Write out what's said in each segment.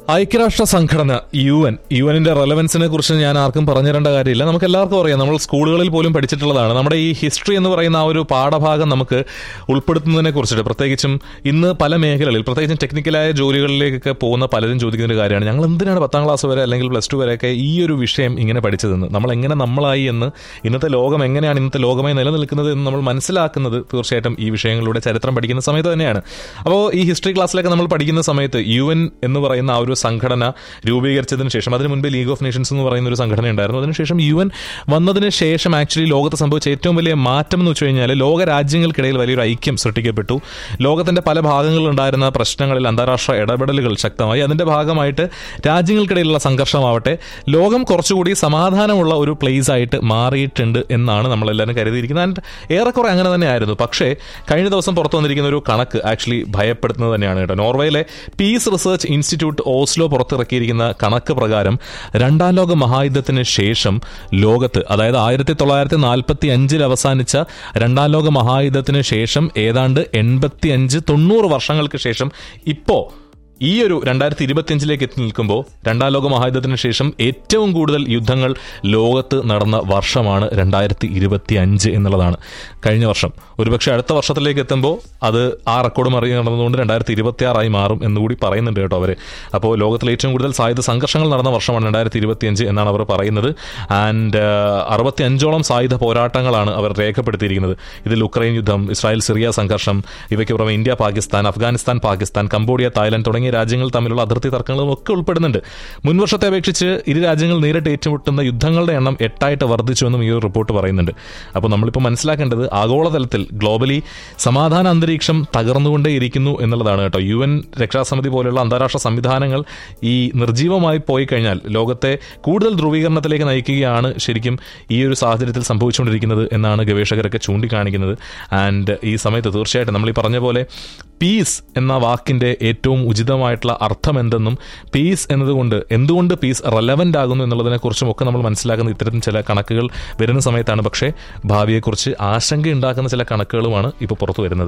ഐക്യരാഷ്ട്ര സംഘടന U N U എന്നിന്റെ റെലവൻസിനെ കുറിച്ച് ഞാൻ ആർക്കും പറഞ്ഞു തരേണ്ട കാര്യമില്ല നമുക്ക് എല്ലാവർക്കും അറിയാം നമ്മൾ സ്കൂളുകളിൽ പോലും പഠിച്ചിട്ടുള്ളതാണ് നമ്മുടെ ഈ ഹിസ്റ്ററി എന്ന് പറയുന്ന ആ ഒരു പാഠഭാഗം നമുക്ക് ഉൾപ്പെടുത്തുന്നതിനെ കുറിച്ചിട്ട് പ്രത്യേകിച്ചും ഇന്ന് പല മേഖലകളിൽ പ്രത്യേകിച്ചും ടെക്നിക്കലായ ജോലികളിലേക്കൊക്കെ പോകുന്ന പലരും ചോദിക്കുന്ന ഒരു കാര്യമാണ് ഞങ്ങൾ എന്തിനാണ് പത്താം ക്ലാസ് വരെ അല്ലെങ്കിൽ പ്ലസ് ടു വരെയൊക്കെ ഈ ഒരു വിഷയം ഇങ്ങനെ പഠിച്ചതെന്ന് നമ്മൾ എങ്ങനെ നമ്മളായി എന്ന് ഇന്നത്തെ ലോകം എങ്ങനെയാണ് ഇന്നത്തെ ലോകമായി നിലനിൽക്കുന്നത് എന്ന് നമ്മൾ മനസ്സിലാക്കുന്നത് തീർച്ചയായിട്ടും ഈ വിഷയങ്ങളിലൂടെ ചരിത്രം പഠിക്കുന്ന സമയത്ത് തന്നെയാണ് അപ്പോൾ ഈ ഹിസ്റ്ററി ക്ലാസ്സിലൊക്കെ നമ്മൾ പഠിക്കുന്ന സമയത്ത് യു എൻ എന്ന് പറയുന്ന ആ ഒരു സംഘടന രൂപീകരിച്ചതിന് ശേഷം അതിന് മുൻപ് ലീഗ് ഓഫ് നേഷൻസ് എന്ന് പറയുന്ന ഒരു സംഘടന ഉണ്ടായിരുന്നു അതിനുശേഷം യു എൻ വന്നതിന് ശേഷം ആക്ച്വലി ലോകത്ത് സംഭവിച്ച ഏറ്റവും വലിയ മാറ്റം എന്ന് വെച്ച് കഴിഞ്ഞാൽ ലോക രാജ്യങ്ങൾക്കിടയിൽ വലിയൊരു ഐക്യം സൃഷ്ടിക്കപ്പെട്ടു ലോകത്തിന്റെ പല ഭാഗങ്ങളിലുണ്ടായിരുന്ന പ്രശ്നങ്ങളിൽ അന്താരാഷ്ട്ര ഇടപെടലുകൾ ശക്തമായി അതിന്റെ ഭാഗമായിട്ട് രാജ്യങ്ങൾക്കിടയിലുള്ള സംഘർഷമാവട്ടെ ലോകം കുറച്ചുകൂടി സമാധാനമുള്ള ഒരു പ്ലേസ് ആയിട്ട് മാറിയിട്ടുണ്ട് എന്നാണ് നമ്മളെല്ലാവരും കരുതിയിരിക്കുന്നത് ആൻഡ് ഏറെക്കുറെ അങ്ങനെ തന്നെയായിരുന്നു പക്ഷേ കഴിഞ്ഞ ദിവസം പുറത്തു വന്നിരിക്കുന്ന ഒരു കണക്ക് ആക്ച്വലി ഭയപ്പെടുത്തുന്നത് തന്നെയാണ് കേട്ടോ നോർവേയിലെ പീസ് റിസർച്ച് ഇൻസ്റ്റിറ്റ്യൂട്ട് ഓസ്ലോ പുറത്തിറക്കിയിരിക്കുന്ന കണക്ക് പ്രകാരം രണ്ടാം ലോക മഹായുദ്ധത്തിന് ശേഷം ലോകത്ത് അതായത് ആയിരത്തി തൊള്ളായിരത്തി നാൽപ്പത്തി അഞ്ചിൽ അവസാനിച്ച രണ്ടാം ലോക മഹായുദ്ധത്തിന് ശേഷം ഏതാണ്ട് എൺപത്തി അഞ്ച് തൊണ്ണൂറ് വർഷങ്ങൾക്ക് ശേഷം ഇപ്പോ ഈ ഒരു രണ്ടായിരത്തി ഇരുപത്തിയഞ്ചിലേക്ക് എത്തി നിൽക്കുമ്പോൾ രണ്ടാം ലോക മഹായുദ്ധത്തിന് ശേഷം ഏറ്റവും കൂടുതൽ യുദ്ധങ്ങൾ ലോകത്ത് നടന്ന വർഷമാണ് രണ്ടായിരത്തി ഇരുപത്തി അഞ്ച് എന്നുള്ളതാണ് കഴിഞ്ഞ വർഷം ഒരുപക്ഷെ അടുത്ത വർഷത്തിലേക്ക് എത്തുമ്പോൾ അത് ആ റെക്കോർഡ് മറി നടന്നതുകൊണ്ട് രണ്ടായിരത്തി ഇരുപത്തി ആറായി മാറും എന്നുകൂടി പറയുന്നുണ്ട് കേട്ടോ അവർ അപ്പോൾ ലോകത്തിലെ ഏറ്റവും കൂടുതൽ സായുധ സംഘർഷങ്ങൾ നടന്ന വർഷമാണ് രണ്ടായിരത്തി ഇരുപത്തിയഞ്ച് എന്നാണ് അവർ പറയുന്നത് ആൻഡ് അറുപത്തി അഞ്ചോളം സായുധ പോരാട്ടങ്ങളാണ് അവർ രേഖപ്പെടുത്തിയിരിക്കുന്നത് ഇതിൽ ഉക്രൈൻ യുദ്ധം ഇസ്രായേൽ സിറിയ സംഘർഷം ഇവയ്ക്ക് പുറമെ India Pakistan Afghanistan Pakistan Cambodia Thailand തുടങ്ങിയ രാജ്യങ്ങൾ തമ്മിലുള്ള അതിർത്തി തർക്കങ്ങളും ഒക്കെ ഉൾപ്പെടുന്നുണ്ട് മുൻവർഷത്തെ അപേക്ഷിച്ച് ഇരു രാജ്യങ്ങൾ നേരിട്ട് ഏറ്റുമുട്ടുന്ന യുദ്ധങ്ങളുടെ എണ്ണം എട്ടായിട്ട് വർദ്ധിച്ചുവെന്നും ഈ ഒരു റിപ്പോർട്ട് പറയുന്നുണ്ട് അപ്പോൾ നമ്മളിപ്പോൾ മനസ്സിലാക്കേണ്ടത് ആഗോളതലത്തിൽ ഗ്ലോബലി സമാധാന അന്തരീക്ഷം തകർന്നുകൊണ്ടേയിരിക്കുന്നു എന്നുള്ളതാണ് കേട്ടോ യു എൻ രക്ഷാസമിതി പോലെയുള്ള അന്താരാഷ്ട്ര സംവിധാനങ്ങൾ ഈ നിർജീവമായി പോയി കഴിഞ്ഞാൽ ലോകത്തെ കൂടുതൽ ധ്രുവീകരണത്തിലേക്ക് നയിക്കുകയാണ് ശരിക്കും ഈ ഒരു സാഹചര്യത്തിൽ സംഭവിച്ചുകൊണ്ടിരിക്കുന്നത് എന്നാണ് ഗവേഷകരൊക്കെ ചൂണ്ടിക്കാണിക്കുന്നത് ആൻഡ് ഈ സമയത്ത് തീർച്ചയായിട്ടും നമ്മൾ ഈ പറഞ്ഞ പോലെ പീസ് എന്ന വാക്കിന്റെ ഏറ്റവും ഉചിതമായിട്ടുള്ള അർത്ഥം എന്തെന്നും പീസ് എന്നതുകൊണ്ട് എന്തുകൊണ്ട് പീസ് റെലവൻ്റ് ആകുന്നു എന്നുള്ളതിനെക്കുറിച്ചും ഒക്കെ നമ്മൾ മനസ്സിലാക്കുന്ന ഇത്തരം ചില കണക്കുകൾ വരുന്ന സമയത്താണ് പക്ഷേ ഭാവിയെക്കുറിച്ച് ആശങ്കയുണ്ടാക്കുന്ന ചില കണക്കുകളുമാണ് ഇപ്പോൾ പുറത്തു വരുന്നത്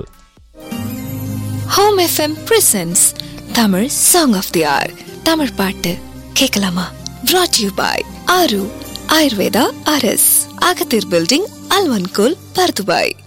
home FM presents Tamil song of the hour Tamil பாட்டு கேட்கலாமா brought யூ பாய் ஆரு ஆயுர்வேதா அரஸ் அகத்தீர் பில்டிங் அல்வன்கோல் பர்துபாய்